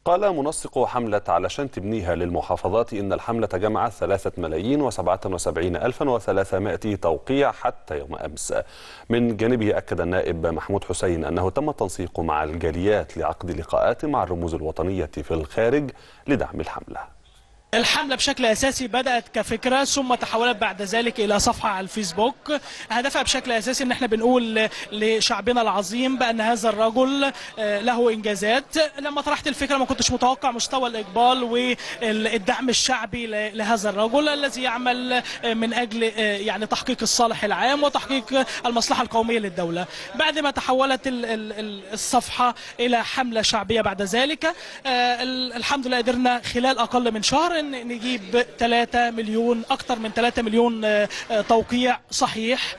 قال منسق حملة علشان تبنيها للمحافظات إن الحملة جمعت ثلاثة ملايين وسبعة وسبعين ألفا وثلاثمائة توقيع حتى يوم أمس من جانبه أكد النائب محمود حسين أنه تم التنسيق مع الجاليات لعقد لقاءات مع الرموز الوطنية في الخارج لدعم الحملة الحملة بشكل أساسي بدأت كفكرة ثم تحولت بعد ذلك إلى صفحة على الفيسبوك هدفها بشكل أساسي إن احنا بنقول لشعبنا العظيم بأن هذا الرجل له إنجازات لما طرحت الفكرة ما كنتش متوقع مستوى الإقبال والدعم الشعبي لهذا الرجل الذي يعمل من أجل يعني تحقيق الصالح العام وتحقيق المصلحة القومية للدولة بعد ما تحولت الصفحة إلى حملة شعبية بعد ذلك الحمد لله قدرنا خلال أقل من شهر ان نجيب 3 مليون اكثر من 3 مليون توقيع صحيح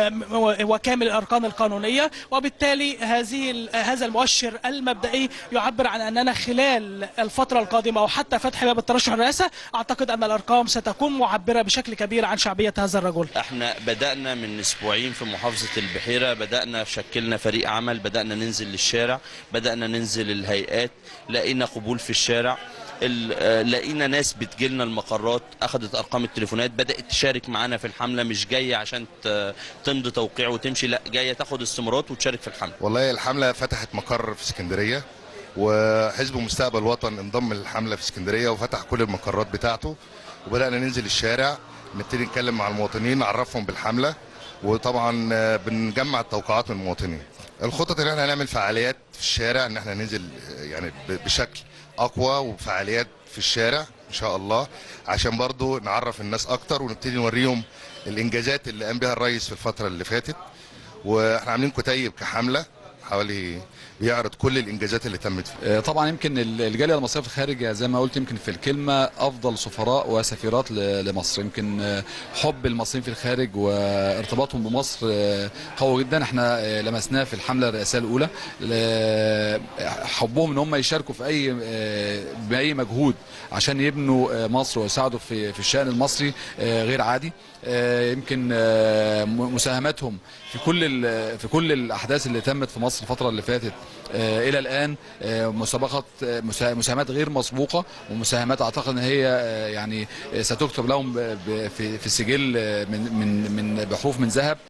وكامل الاركان القانونيه وبالتالي هذه هذا المؤشر المبدئي يعبر عن اننا خلال الفتره القادمه وحتى فتح باب الترشح الرئاسه اعتقد ان الارقام ستكون معبره بشكل كبير عن شعبيه هذا الرجل. احنا بدانا من اسبوعين في محافظه البحيره بدانا شكلنا فريق عمل بدانا ننزل للشارع بدانا ننزل الهيئات لقينا قبول في الشارع لقينا ناس بتجيلنا المقرات اخذت ارقام التليفونات بدات تشارك معانا في الحمله مش جايه عشان تمضي توقيع وتمشي لا جايه تاخد استمارات وتشارك في الحمله والله الحمله فتحت مقر في اسكندريه وحزب مستقبل وطن انضم للحمله في اسكندريه وفتح كل المقرات بتاعته وبدانا ننزل الشارع نبتدي نتكلم مع المواطنين نعرفهم بالحمله وطبعا بنجمع التوقعات من المواطنين الخطط ان احنا هنعمل فعاليات في الشارع ان احنا ننزل يعني بشكل اقوى وفعاليات في الشارع ان شاء الله عشان برضو نعرف الناس اكتر ونبتدي نوريهم الانجازات اللي قام بها الرئيس في الفتره اللي فاتت واحنا عاملين كتيب كحمله حوالي بيعرض كل الانجازات اللي تمت فيه. طبعا يمكن الجاليه المصريه في الخارج زي ما قلت يمكن في الكلمه افضل سفراء وسفيرات لمصر يمكن حب المصريين في الخارج وارتباطهم بمصر قوي جدا احنا لمسناه في الحمله الرئاسيه الاولى حبهم ان هم يشاركوا في اي باي مجهود عشان يبنوا مصر ويساعدوا في في الشان المصري غير عادي يمكن مساهماتهم في كل في كل الاحداث اللي تمت في مصر الفتره اللي فاتت الى الان مسابقات مساهمات غير مسبوقه ومساهمات اعتقد ان هي يعني ستكتب لهم في في السجل من من من بحروف من ذهب